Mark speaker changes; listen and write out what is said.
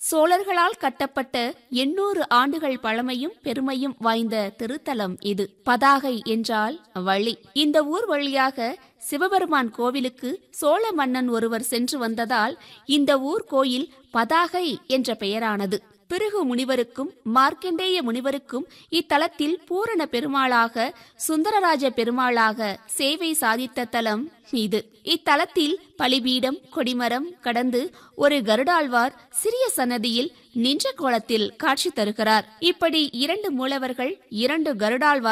Speaker 1: சோழர்களால் கட்டப்பட்ட எண்ணூறு ஆண்டுகள் பழமையும் பெருமையும் வாய்ந்த திருத்தலம் இது பதாகை என்றால் வழி இந்த ஊர் வழியாக சிவபெருமான் கோவிலுக்கு சோழ மன்னன் ஒருவர் சென்று வந்ததால் இந்த ஊர் கோயில் பதாகை என்ற பெயரானது பிருகு முனிவருக்கும் மார்க்கண்டேய முனிவருக்கும் இத்தலத்தில் பூரண பெருமாளாக சுந்தரராஜ பெருமாளாக சேவை சாதித்த தலம் இது இத்தலத்தில் பலிபீடம் கொடிமரம் கடந்து ஒரு கருடாழ்வார் சிறிய சன்னதியில் நின்ற கோலத்தில் காட்சி தருகிறார் இப்படி இரண்டு மூலவர்கள் இரண்டு கருடாழ்வார்